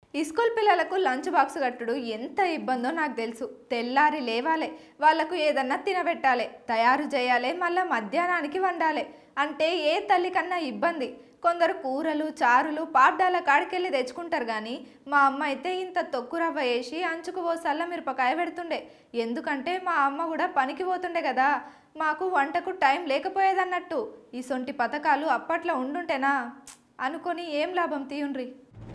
ఈ స్కూల్ పిల్లలకు lunch box కట్టుడు ఎంత ఇబ్బందో నాకు తెలుసు తెల్లారి లేవాలే వాళ్ళకు ఏదన్నా తినబెట్టాలి తయారు చేయాలి మళ్ళీ మధ్యాహ్నానికి వండాలి అంటే ఏ తల్లి కన్నా ఇబ్బంది కొందరు కూరలు చారులు పాడ్డాల కాడికెళ్ళి తెచ్చుకుంటారు కానీ మా అమ్మ అయితే ఇంత తొక్కు రవ్వ వేసి అంచుకు ఓ సల్ల మిరపకాయ పెడుతుండే ఎందుకంటే మా అమ్మ కూడా పనికి పోతుండే కదా మాకు వంటకు టైం లేకపోయేదన్నట్టు ఈ సొంటి పథకాలు అప్పట్లో ఉండుంటేనా అనుకొని ఏం లాభం తీయుండ్రి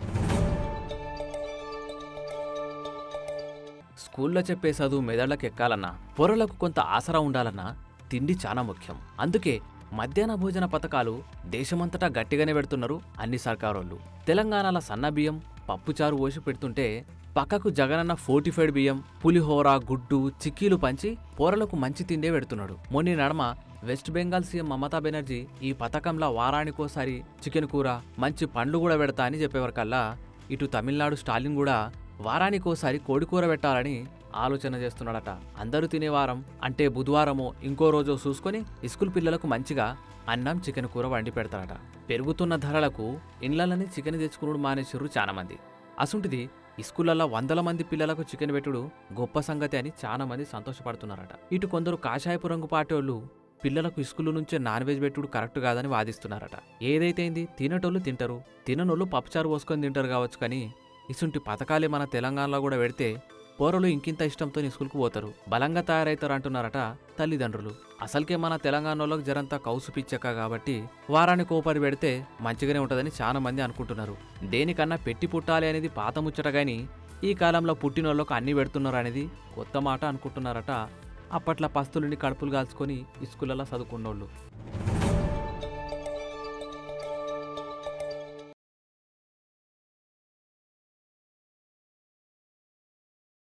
స్కూల్లో చెప్పే చదువు మెదళ్ళకి ఎక్కాలన్నా పొరలకు కొంత ఆసరా ఉండాలన్నా తిండి చాలా ముఖ్యం అందుకే మధ్యాహ్న భోజన పథకాలు దేశమంతటా గట్టిగానే పెడుతున్నారు అన్ని సర్కారోళ్ళు తెలంగాణలో సన్న బియ్యం పప్పుచారు పోసి పెడుతుంటే పక్కకు జగనన్న ఫోర్టిఫైడ్ బియ్యం పులిహోర గుడ్డు చిక్కీలు పంచి పోరలకు మంచి తిండే పెడుతున్నాడు మొన్న నడమ వెస్ట్ బెంగాల్ సీఎం మమతా బెనర్జీ ఈ పథకంలో వారానికోసారి చికెన్ కూర మంచి పండ్లు కూడా పెడతా అని చెప్పేవరకల్లా ఇటు తమిళనాడు స్టాలిన్ కూడా వారానికోసారి కోడికూర పెట్టాలని ఆలోచన చేస్తున్నాడట అందరూ తినే వారం అంటే బుధవారమో ఇంకో రోజో చూసుకొని స్కూల్ పిల్లలకు మంచిగా అన్నం చికెన్ కూర వండి పెడతారట పెరుగుతున్న ధరలకు ఇండ్లలోనే చికెన్ తెచ్చుకున్నాడు మానేశ్వరు చాలా మంది అసుంటిది స్కూళ్ళల్లో వందల మంది పిల్లలకు చికెన్ పెట్టుడు గొప్ప సంగతి అని చాలా మంది సంతోషపడుతున్నారట ఇటు కొందరు కాషాయపు రంగు పాటోళ్ళు పిల్లలకు స్కూల్ నుంచే నాన్ వెజ్ పెట్టుడు కరెక్ట్ కాదని వాదిస్తున్నారట ఏదైతేంది తినేటోళ్ళు తింటారు తిననోళ్ళు పప్పుచారు పోసుకొని తింటారు కావచ్చు కానీ ఇసుంటి పథకాలే మన తెలంగాణలో కూడా పెడితే పోరలు ఇంకింత ఇష్టంతో స్కూల్కు పోతారు బలంగా తయారవుతారు అంటున్నారట తల్లిదండ్రులు అసలుకే మన తెలంగాణలో జరంతా కౌసు పిచ్చక కాబట్టి వారానికి ఓపరి పెడితే మంచిగానే ఉంటుందని చాలా మంది అనుకుంటున్నారు దేనికన్నా పెట్టి పుట్టాలి అనేది పాత ముచ్చట గాని ఈ కాలంలో పుట్టినోళ్ళకు అన్ని పెడుతున్నారు అనేది కొత్త మాట అనుకుంటున్నారట అప్పట్లో పస్తులుని కడుపులు కాల్చుకొని స్కూళ్ళలో చదువుకున్నోళ్ళు